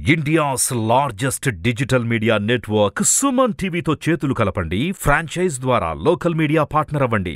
India's largest digital media network Suman టీవీతో చేతులు కలపండి ఫ్రాంచైజ్ ద్వారా లోకల్ మీడియా పార్ట్నర్ అవ్వండి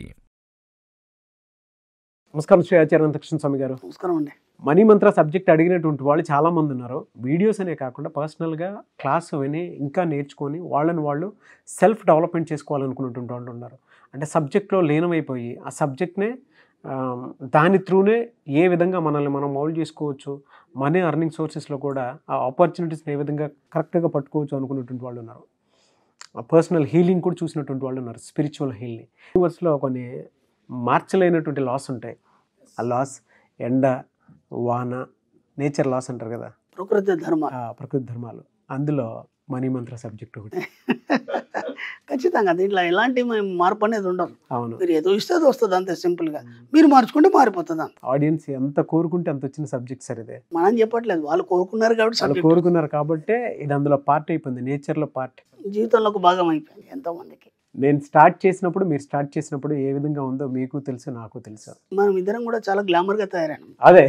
నమస్కారం శ్రీ ఆచార్య అనంతకృష్ణ స్వామి గారు నమస్కారం అండి మనీ మంత్ర సబ్జెక్ట్ అడిగినటువంటి వాళ్ళు చాలా మంది ఉన్నారు వీడియోస్ అనే కాకుండా పర్సనల్గా క్లాస్ విని ఇంకా నేర్చుకొని వాళ్ళని వాళ్ళు సెల్ఫ్ డెవలప్మెంట్ చేసుకోవాలనుకున్నటువంటి వాళ్ళు ఉన్నారు అంటే సబ్జెక్ట్లో లీనమైపోయి ఆ సబ్జెక్ట్నే దాని త్రూనే ఏ విధంగా మనల్ని మనం మౌల్డ్ చేసుకోవచ్చు మనీ అర్నింగ్ సోర్సెస్లో కూడా ఆ ఆపర్చునిటీస్ని ఏ విధంగా కరెక్ట్గా పట్టుకోవచ్చు అనుకున్నటువంటి వాళ్ళు ఉన్నారు పర్సనల్ హీలింగ్ కూడా చూసినటువంటి వాళ్ళు ఉన్నారు స్పిరిచువల్ హీలింగ్ యూనివర్స్లో కొన్ని మార్చలేనటువంటి లాస్ ఉంటాయి ఆ లాస్ ఎండ వాన నేచర్ లాస్ అంటారు కదా ప్రకృతి ధర్మ ఆ ప్రకృతి ధర్మాలు అందులో మనీ మంత్ర సబ్జెక్ట్ ఒకటి ఖచ్చితంగా దీంట్లో ఎలాంటి మ- మార్పు అనేది ఉండదు అవును మీరు ఏదో ఇస్తే అది వస్తుంది అంతే సింపుల్ గా మీరు మార్చుకుంటే మారిపోతుంది అంత ఆడియన్స్ ఎంత కోరుకుంటే అంత వచ్చిన సబ్జెక్ట్ సార్ ఇదే మనం చెప్పట్లేదు వాళ్ళు కోరుకున్నారు కాబట్టి వాళ్ళు subject కోరుకున్నారు కాబట్టే ఇది అందులో పార్ట్ అయిపోయింది నేచర్లో పార్ట్ జీవితంలో ఒక భాగం అయిపోయింది ఎంతో మందికి నేను స్టార్ట్ చేసినప్పుడు మీరు స్టార్ట్ చేసినప్పుడు ఏ విధంగా ఉందో మీకు తెలుసు నాకు తెలుసు మనం ఇద్దరం కూడా చాలా గ్లామర్ గా తయారైనాం అదే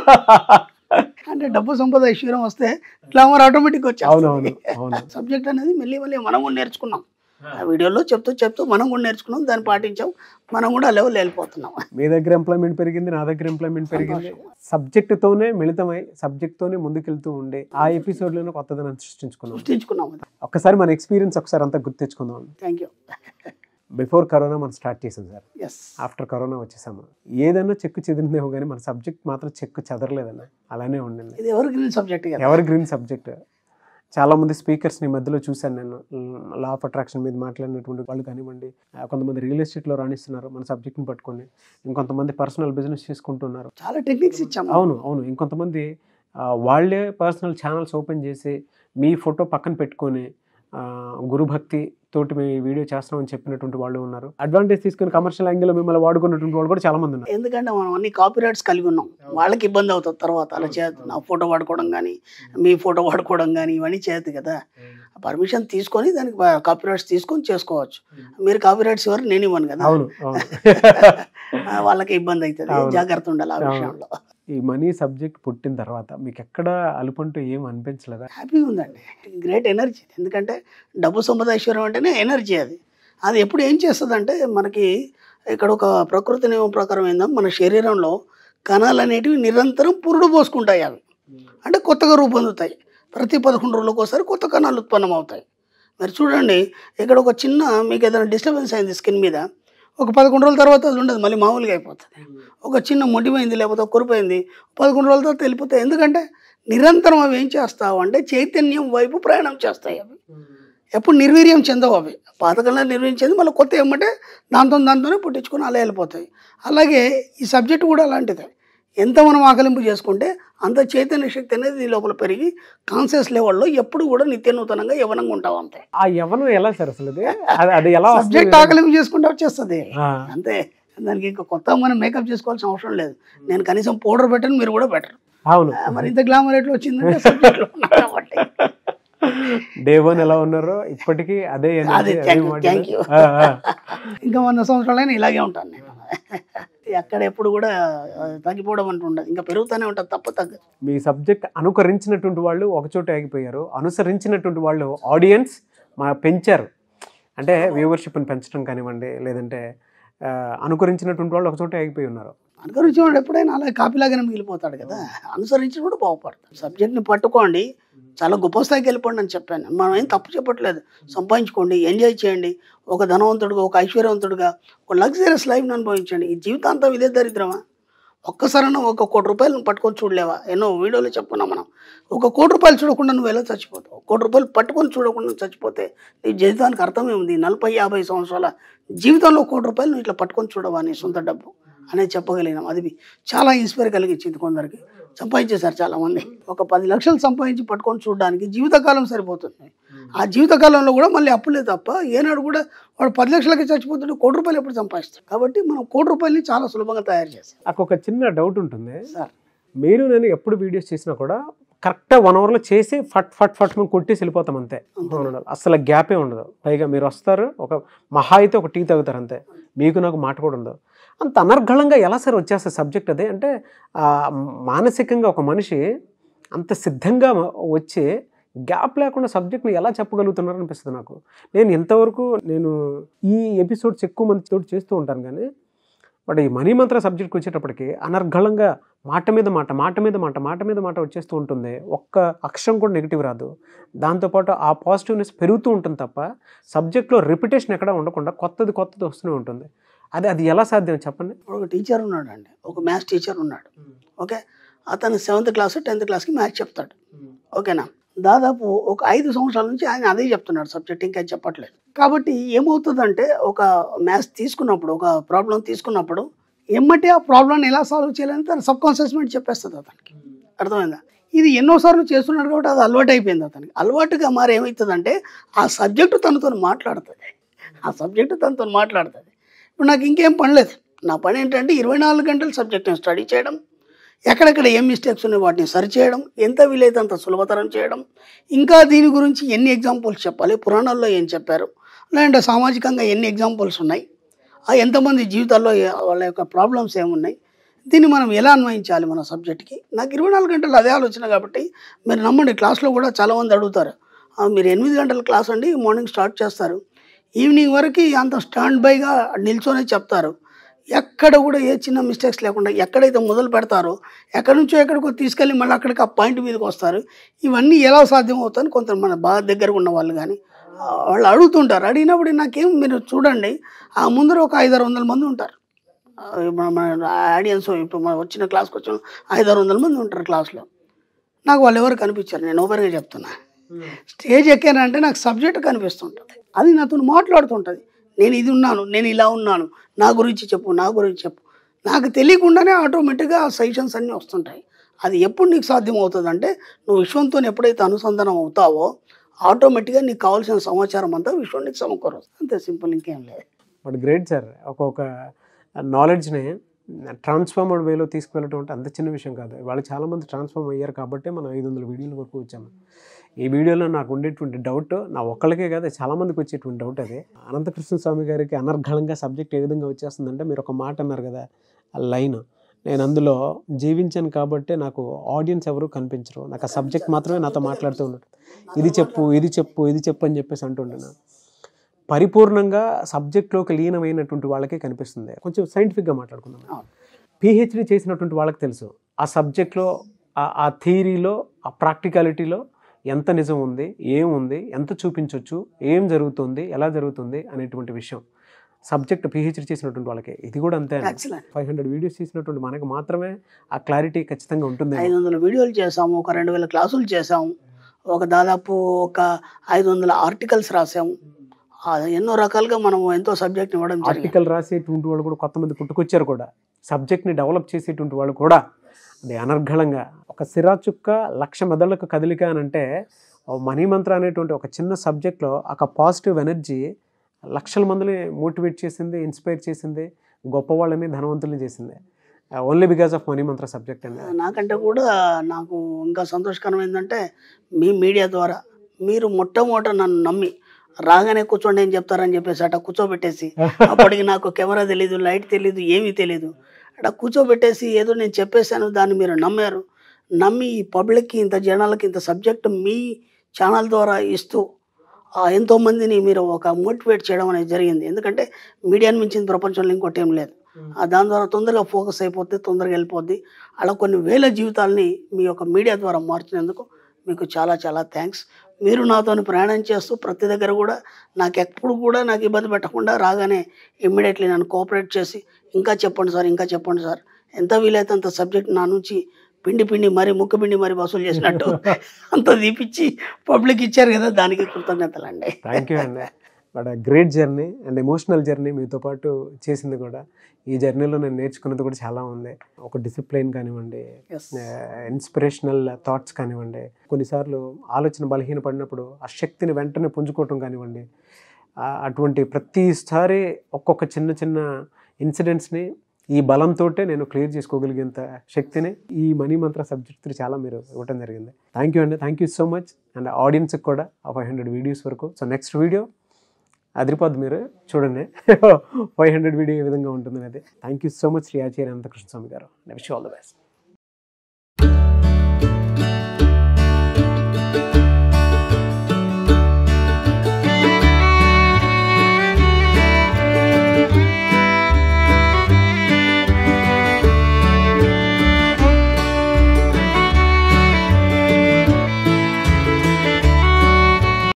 అంటే డబ్బు సంపద ఐశ్వర్యం వస్తే గ్లామర్ ఆటోమేటిక్ అవునవును వచ్చేస్తుంది అవును సబ్జెక్ట్ అనేది మెల్లి మెల్లి మనం కూడా నేర్చుకున్నాం ఆ వీడియోలో చెప్తూ చెప్తూ మనం కూడా నేర్చుకున్నాం దాన్ని పాటించాం మనం కూడా లెవెల్ వెళ్ళిపోతున్నాం మీ దగ్గర ఎంప్లాయ్మెంట్ పెరిగింది నా దగ్గర ఎంప్లాయ్మెంట్ పెరిగింది సబ్జెక్ట్ తోనే మిళితమై సబ్జెక్ట్ తోనే ముందుకెళ్తూ ఉండే ఆ ఎపిసోడ్ లోనే కొత్తదనం సృష్టించుకున్నాం సృష్టించుకున్నాం ఒక్కసారి మన ఎక్స్పీరియన్స్ ఒకసారి అంతా గుర్తు తెచ్చుకుందాం థ్యాంక్ యూ బిఫోర్ కరోనా మనం స్టార్ట్ చేసాం సార్ ఎస్ ఆఫ్టర్ కరోనా వచ్చేసాము ఏదైనా చెక్కు చెదిరిందేమో కానీ మన సబ్జెక్ట్ మాత్రం చెక్కు చెదరలేదన్న అలానే ఉండింది ఇది ఎవరు గ్రీన్ సబ్జెక్ట్ కదా ఎవర్ గ్రీన్ సబ్జెక్ట్ చాలా మంది స్పీకర్స్ని మధ్యలో చూశాను నేను లా ఆఫ్ అట్రాక్షన్ మీద మాట్లాడినటువంటి వాళ్ళు కానివ్వండి ఆ, కొంతమంది రియల్ ఎస్టేట్లో రాణిస్తున్నారు మన సబ్జెక్ట్ని పట్టుకొని ఇంకొంతమంది పర్సనల్ బిజినెస్ చేసుకుంటున్నారు చాలా టెక్నిక్స్ ఇచ్చాము అవును అవును ఇంకొంతమంది ఆ, వాళ్ళే పర్సనల్ ఛానల్స్ ఓపెన్ చేసి మీ ఫోటో పక్కన పెట్టుకొని ఆ, గురుభక్తి తోటి మేము ఈ వీడియో చేస్తున్నామని చెప్పినటువంటి వాళ్ళు ఉన్నారు అడ్వాంటేజ్ తీసుకుని కమర్షియల్ యాంగిల్లో మిమ్మల్ని వాడుకున్నటువంటి వాళ్ళు కూడా చాలా మంది ఉన్నారు ఎందుకంటే మనం అన్ని కాపీ రైట్స్ కలిగి ఉన్నాం వాళ్ళకి ఇబ్బంది అవుతుంది తర్వాత అలా చేయొద్దు నా ఫోటో వాడుకోవడం కానీ మీ ఫోటో వాడుకోవడం కానీ ఇవన్నీ చేయొద్దు కదా పర్మిషన్ తీసుకొని దానికి కాపీ రైట్స్ తీసుకొని చేసుకోవచ్చు మీరు కాపీ రైట్స్ ఎవరు నేను ఇవ్వను కదా అవును అవును ఆ, వాళ్ళకి ఇబ్బంది అవుతుంది అవును. జాగ్రత్త ఉండాలి ఆ అవును. విషయంలో ఈ మనీ సబ్జెక్ట్ పుట్టిన తర్వాత మీకు ఎక్కడ అలుపంటూ ఏం అనిపించలేదా హ్యాపీగా ఉందండి గ్రేట్ ఎనర్జీ ఎందుకంటే డబ్బు సంపద ఐశ్వర్యం అంటేనే ఎనర్జీ అది అది ఎప్పుడు ఏం చేస్తుందంటే మనకి ఇక్కడ ఒక ప్రకృతి నియమం ప్రకారం ఏంటంటే మన శరీరంలో కణాలు అనేటివి నిరంతరం పురుడు పోసుకుంటాయి అవి అంటే కొత్తగా రూపొందుతాయి ప్రతి పదకొండు రోజులకు ఒకసారి కొత్త కణాలు ఉత్పన్నం అవుతాయి మీరు చూడండి ఇక్కడ ఒక చిన్న మీకు ఏదైనా డిస్టర్బెన్స్ అయింది స్కిన్ మీద ఒక పదకొండు రోజుల తర్వాత అది ఉండదు మళ్ళీ మామూలుగా అయిపోతుంది ఒక చిన్న మొండిపోయింది లేకపోతే ఒక కురిపోయింది పదకొండు రోజుల తర్వాత వెళ్ళిపోతాయి ఎందుకంటే నిరంతరం అవి ఏం చేస్తావు అంటే చైతన్యం వైపు ప్రయాణం చేస్తాయి అవి ఎప్పుడు నిర్వీర్యం చెందవు అవి పాతకాలంలో నిర్వీర్యం చెంది మళ్ళీ కొత్త ఏమంటే దాంతో దాంతోనే పుట్టించుకొని అలా వెళ్ళిపోతాయి అలాగే ఈ సబ్జెక్ట్ కూడా అలాంటిదే ఎంత మనం ఆకలింపు చేసుకుంటే అంత చైతన్య శక్తి అనేది ఈ లోపల పెరిగి కాన్షియస్ లెవెల్లో ఎప్పుడు కూడా నిత్య నూతనంగా యవనంగా ఉంటాం అంతే ఆ యవనం ఎలా సార్ అసలు అది? అది అది ఎలా వస్తుంది? సబ్జెక్ట్ ఆకలింపు చేసుకుంటే వచ్చేస్తుంది ఆ, అంతే దానికి ఇంకా కొత్త మనం మేకప్ చేసుకోవాల్సిన అవసరం లేదు నేను కనీసం పౌడర్ పెట్టను మీరు కూడా పెట్టరు అవును ఆ, మరి ఇంత గ్లామర్ ఎట్లా వచ్చిందంటే సబ్జెక్ట్లో ఉన్నా కాబట్టి డే వన్ ఎలా ఉన్నారో ఇప్పటికీ అదే energy, అదే అదే థ్యాంక్ యూ మాట. థ్యాంక్ యూ ఆ, ఆ. ఇంకా వంద సంవత్సరాలైనా ఇలాగే ఉంటాను నేను అక్కడ ఎప్పుడు కూడా ఆ, తగ్గిపోవడం అంటూ ఉండదు ఇంకా పెరుగుతూనే ఉంటుంది తప్ప తగ్గదు మీ సబ్జెక్ట్ అనుకరించినటువంటి వాళ్ళు ఒకచోట ఆగిపోయారు అనుసరించినటువంటి వాళ్ళు ఆడియన్స్ మా పెంచారు అంటే వ్యూవర్షిప్ని పెంచడం కానివ్వండి లేదంటే ఆ, అనుకరించినటువంటి వాళ్ళు ఒకచోట ఆగిపోయి ఉన్నారు అనుసరించేవాడు ఎప్పుడైనా అలా కాపీలాగానే మిగిలిపోతాడు కదా అనుసరించి కూడా బాగుపడతాడు సబ్జెక్ట్ని పట్టుకోండి చాలా గొప్ప స్థాయికి వెళ్ళిపోండి అని చెప్పాను మనం ఏం తప్పు చెప్పట్లేదు సంపాదించుకోండి ఎంజాయ్ చేయండి ఒక ధనవంతుడుగా ఒక ఐశ్వర్యవంతుడుగా ఒక లగ్జరియస్ లైఫ్ని అనుభవించండి ఈ జీవితాంతం ఇదే దరిద్రమా ఒక్కసారైనా ఒక కోటి రూపాయలు పట్టుకొని చూడలేవా ఎన్నో వీడియోలు చెప్పుకున్నాం మనం ఒక కోటి రూపాయలు చూడకుండా నువ్వు ఎలా చచ్చిపోతావు ఒక కోటి రూపాయలు పట్టుకొని చూడకుండా చచ్చిపోతే నీ జీవితానికి అర్థమే ఉంది నలభై యాభై సంవత్సరాల జీవితంలో కోటి రూపాయలు నువ్వు ఇట్లా పట్టుకొని చూడవా నీ సొంత డబ్బు అనేది చెప్పగలిగినాం అది చాలా ఇన్స్పైర్ కలిగించింది కొందరికి సంపాదించేశారు చాలామంది ఒక పది లక్షలు సంపాదించి పట్టుకొని చూడడానికి జీవితకాలం సరిపోతుంది ఆ జీవితకాలంలో కూడా మళ్ళీ అప్పులే తప్ప ఏనాడు కూడా వాడు పది లక్షలకి చచ్చిపోతుంటే కోటి రూపాయలు ఎప్పుడు సంపాదిస్తాడు కాబట్టి మనం కోటి రూపాయలని చాలా సులభంగా తయారు చేస్తాం నాకు ఒక చిన్న డౌట్ ఉంటుంది సార్ మీరు నేను ఎప్పుడు వీడియోస్ చేసినా కూడా కరెక్ట్గా వన్ అవర్లో చేసి ఫట్ ఫట్ ఫట్ మేము కొట్టేసి వెళ్ళిపోతాం అంతే అవును. అసలు గ్యాపే ఉండదు పైగా మీరు వస్తారు ఒక మహా అయితే ఒక టీ తాగుతారు అంతే మీకు నాకు మాట కూడా ఉండదు అంత అనర్గళంగా ఎలా సార్ వచ్చేస్తుంది సబ్జెక్ట్ అదే అంటే ఆ, మానసికంగా ఒక మనిషి అంత సిద్ధంగా వచ్చే గ్యాప్ లేకుండా సబ్జెక్ట్ని ఎలా చెప్పగలుగుతున్నారు అనిపిస్తుంది నాకు నేను ఎంతవరకు నేను ఈ ఎపిసోడ్స్ ఎక్కువ మంది తోటి చేస్తూ ఉంటాను కానీ బట్ ఈ మనీ మంత్ర సబ్జెక్ట్కి వచ్చేటప్పటికి అనర్గళంగా మాట మీద మాట మాట మీద మాట మాట మీద మాట వచ్చేస్తూ ఉంటుంది ఒక్క అక్షరం కూడా నెగిటివ్ రాదు దాంతోపాటు ఆ పాజిటివ్నెస్ పెరుగుతూ ఉంటుంది తప్ప సబ్జెక్ట్లో రిపిటేషన్ ఎక్కడ ఉండకుండా కొత్తది కొత్తది వస్తూనే ఉంటుంది అది అది ఎలా సాధ్యం చెప్పండి ఇప్పుడు ఒక టీచర్ ఉన్నాడు అండి ఒక మ్యాథ్స్ టీచర్ ఉన్నాడు ఓకే అతను సెవెంత్ క్లాస్ టెన్త్ క్లాస్కి మ్యాథ్స్ చెప్తాడు ఓకేనా దాదాపు ఒక ఐదు సంవత్సరాల నుంచి ఆయన అదే చెప్తున్నాడు సబ్జెక్ట్ ఇంకా చెప్పట్లేదు కాబట్టి ఏమవుతుందంటే ఒక మ్యాథ్స్ తీసుకున్నప్పుడు ఒక ప్రాబ్లం తీసుకున్నప్పుడు ఎమ్మటే ఆ ప్రాబ్లమ్ని ఎలా సాల్వ్ చేయాలని తన సబ్ కాన్షియస్ మైండ్ చెప్పేస్తుంది అతనికి అర్థమైందా ఇది ఎన్నోసార్లు చేస్తున్నాడు కాబట్టి అది అలవాటు అయిపోయింది అతనికి అలవాటుగా మారి ఏమవుతుందంటే ఆ సబ్జెక్టు తనతో మాట్లాడుతుంది ఆ సబ్జెక్టు తనతో మాట్లాడుతుంది ఇప్పుడు నాకు ఇంకేం పని లేదు నా పని ఏంటంటే ఇరవై నాలుగు గంటలు సబ్జెక్ట్ని స్టడీ చేయడం ఎక్కడెక్కడ ఏం మిస్టేక్స్ ఉన్నాయి వాటిని సరి చేయడం ఎంత వీలైతే అంత సులభతరం చేయడం ఇంకా దీని గురించి ఎన్ని ఎగ్జాంపుల్స్ చెప్పాలి పురాణాల్లో ఏం చెప్పారు లేదంటే సామాజికంగా ఎన్ని ఎగ్జాంపుల్స్ ఉన్నాయి ఆ ఎంతమంది జీవితాల్లో ఏ- వాళ్ళ యొక్క ప్రాబ్లమ్స్ ఏమున్నాయి దీన్ని మనం ఎలా అన్వయించాలి మన సబ్జెక్ట్కి నాకు ఇరవై నాలుగు గంటలు అదే ఆలోచన కాబట్టి మీరు నమ్మండి క్లాస్లో కూడా చాలామంది అడుగుతారు "ఆ, మీరు ఎనిమిది గంటల క్లాస్ అండి మార్నింగ్ స్టార్ట్ చేస్తారు ఈవినింగ్ వరకు అంత స్టాండ్ బైగా నిల్చొనే చెప్తారు ఎక్కడ కూడా ఏ చిన్న మిస్టేక్స్ లేకుండా ఎక్కడైతే మొదలు పెడతారో ఎక్కడి నుంచో ఎక్కడికో తీసుకెళ్ళి మళ్ళీ అక్కడికి ఆ పాయింట్ మీదకి వస్తారు ఇవన్నీ ఎలా సాధ్యం అవుతాయని కొంత మన బాగా దగ్గరగా ఉన్న వాళ్ళు కానీ ఆ, వాళ్ళు అడుగుతుంటారు అడిగినప్పుడు నాకేం మీరు చూడండి ఆ ముందర ఒక ఐదారు వందల మంది ఉంటారు ఆ, మన మన ఆడియన్స్ ఇప్పుడు మన వచ్చిన క్లాస్కి వచ్చిన ఐదారు వందల మంది ఉంటారు క్లాస్లో నాకు వాళ్ళు ఎవరు కనిపించారు నేను ఓపెన్గా చెప్తున్నా స్టేజ్ ఎక్కానంటే నాకు సబ్జెక్ట్ కనిపిస్తుంటుంది అది నాతో మాట్లాడుతుంటుంది నేను ఇది ఉన్నాను నేను ఇలా ఉన్నాను నా గురించి చెప్పు నా గురించి చెప్పు నాకు తెలియకుండానే ఆటోమేటిక్గా ఆ సజెషన్స్ అన్నీ వస్తుంటాయి అది ఎప్పుడు నీకు సాధ్యం అవుతుందంటే నువ్వు విశ్వంతో ఎప్పుడైతే అనుసంధానం అవుతావో ఆటోమేటిక్గా నీకు కావాల్సిన సమాచారం అంతా విశ్వం నీకు సమకూరదు అంతే సింపుల్ ఇంకేం లేదు బట్ గ్రేట్ సార్ ఒక్కొక్క నాలెడ్జ్ని ట్రాన్స్ఫార్మర్డ్ వేలో తీసుకువెళ్ళటం అంటే అంత చిన్న విషయం కాదు వాళ్ళు చాలామంది ట్రాన్స్ఫార్మ్ అయ్యారు కాబట్టి మనం ఐదు వందల వీడియోల వరకు వచ్చాము ఈ వీడియోలో నాకు ఉండేటువంటి డౌట్ నా ఒక్కళ్ళకే కాదు చాలామందికి వచ్చేటువంటి డౌట్ అది అనంతకృష్ణ స్వామి గారికి అనర్గళంగా సబ్జెక్ట్ ఏ విధంగా వచ్చేస్తుందంటే మీరు ఒక మాట అన్నారు కదా ఆ లైన్ నేను అందులో జీవించాను కాబట్టి నాకు ఆడియన్స్ ఎవరు కనిపించరు నాకు ఆ సబ్జెక్ట్ మాత్రమే నాతో మాట్లాడుతూ ఉన్నారు ఇది చెప్పు ఇది చెప్పు ఇది చెప్పు అని చెప్పేసి అంటుంటున్నాను పరిపూర్ణంగా సబ్జెక్ట్లోకి లీనమైనటువంటి వాళ్ళకే కనిపిస్తుంది కొంచెం సైంటిఫిక్గా మాట్లాడుకుందాం అవును. పిహెచ్డి చేసినటువంటి వాళ్ళకి తెలుసు ఆ సబ్జెక్ట్లో ఆ- ఆ థియరీలో ఆ ప్రాక్టికాలిటీలో ఎంత నిజం ఉంది ఏం ఉంది ఎంత చూపించవచ్చు ఏం జరుగుతుంది ఎలా జరుగుతుంది అనేటువంటి విషయం సబ్జెక్ట్ పిహెచ్డి చేసినటువంటి వాళ్ళకి ఇది కూడా అంతే ఎక్సలెంట్ ఫైవ్ హండ్రెడ్ వీడియోస్ చేసినటువంటి మనకు మాత్రమే ఆ క్లారిటీ ఖచ్చితంగా ఉంటుంది ఐదు వందల వీడియోలు చేసాము ఒక రెండు వేల క్లాసులు చేసాము ఒక దాదాపు ఒక ఐదు వందల ఆర్టికల్స్ రాసాము ఆ ఎన్నో రకాలుగా మనం ఎంతో సబ్జెక్ట్ ఇవ్వడం జరిగింది ఆర్టికల్ రాసేటువంటి వాళ్ళు కూడా కొంతమంది పుట్టుకొచ్చారు కూడా సబ్జెక్ట్ని డెవలప్ చేసేటువంటి వాళ్ళు కూడా అది అనర్గళంగా ఒక సిరా చుక్క లక్ష మెదళ్ళకు కదలిక అని అంటే ఓ మనీ మంత్ర అనేటువంటి ఒక చిన్న సబ్జెక్ట్లో ఒక పాజిటివ్ ఎనర్జీ లక్షల మందిని మోటివేట్ చేసింది ఇన్స్పైర్ చేసింది గొప్ప వాళ్ళని ధనవంతుల్ని చేసింది only because of money mantra subject అండి నాకంటే కూడా నాకు ఇంకా సంతోషకరం ఏంటంటే మీ మీడియా ద్వారా మీరు మొట్టమొదట నన్ను నమ్మి రాగానే కూర్చోండి ఏం చెప్తారని చెప్పేసి అట్లా కూర్చోబెట్టేసి అప్పటికి నాకు కెమెరా తెలీదు లైట్ తెలీదు ఏమీ తెలీదు అట్లా కూర్చోబెట్టేసి ఏదో నేను చెప్పేశాను దాన్ని మీరు నమ్మారు నమ్మి ఈ పబ్లిక్కి ఇంత జనాలకి ఇంత సబ్జెక్ట్ మీ ఛానల్ ద్వారా ఇస్తూ ఆ, ఎంతో మందిని మీరు ఒక మోటివేట్ చేయడం అనేది జరిగింది ఎందుకంటే మీడియాని మించిన ప్రపంచంలో ఇంకోటి ఏం లేదు ఆ దాని ద్వారా తొందరగా ఫోకస్ అయిపోద్ది తొందరగా వెళ్ళిపోద్ది అలా కొన్ని వేల జీవితాలని మీ యొక్క మీడియా ద్వారా మార్చినందుకు మీకు చాలా చాలా థ్యాంక్స్ మీరు నాతో ప్రయాణం చేస్తూ ప్రతి దగ్గర కూడా నాకు ఎప్పుడు కూడా నాకు ఇబ్బంది పెట్టకుండా రాగానే ఇమ్మీడియట్లీ నన్ను కోఆపరేట్ చేసి ఇంకా చెప్పండి సార్ ఇంకా చెప్పండి సార్ ఎంత వీలైతే అంత సబ్జెక్ట్ నా నుంచి పిండి పిండి మరి ముక్కు పిండి మరి వసూలు చేసినట్టు అంత తీపిచ్చి పబ్లిక్ ఇచ్చారు కదా దానికి కృతజ్ఞతలండి థ్యాంక్ యూ అండి but great journey and emotional journey మీతో పాటు చేసింది కూడా ఈ జర్నీలో నేను నేర్చుకున్నది కూడా చాలా ఉంది ఒక డిసిప్లైన్ కానివ్వండి Yes. ఇన్స్పిరేషనల్ థాట్స్ కానివ్వండి కొన్నిసార్లు ఆలోచన బలహీనపడినప్పుడు ఆ శక్తిని వెంటనే పుంజుకోవటం కానివ్వండి ఆ, అటువంటి ప్రతిసారి ఒక్కొక్క చిన్న చిన్న ఇన్సిడెంట్స్ని ఈ బలంతో నేను క్లియర్ చేసుకోగలిగేంత శక్తిని ఈ మనీ మంత్ర సబ్జెక్ట్ చాలా మీరు ఇవ్వటం జరిగింది థ్యాంక్ యూ అండి thank you so much and ఆడియన్స్కి కూడా ఫైవ్ హండ్రెడ్ వీడియోస్ వరకు సో నెక్స్ట్ వీడియో అదిరిపోద్ది మీరు చూడండి ఫైవ్ హండ్రెడ్ వీడియో ఏ విధంగా ఉంటుంది అది thank you so much Shri Acharya Ananthakrishna Swami గారు విష్ ఆల్ ద బెస్ట్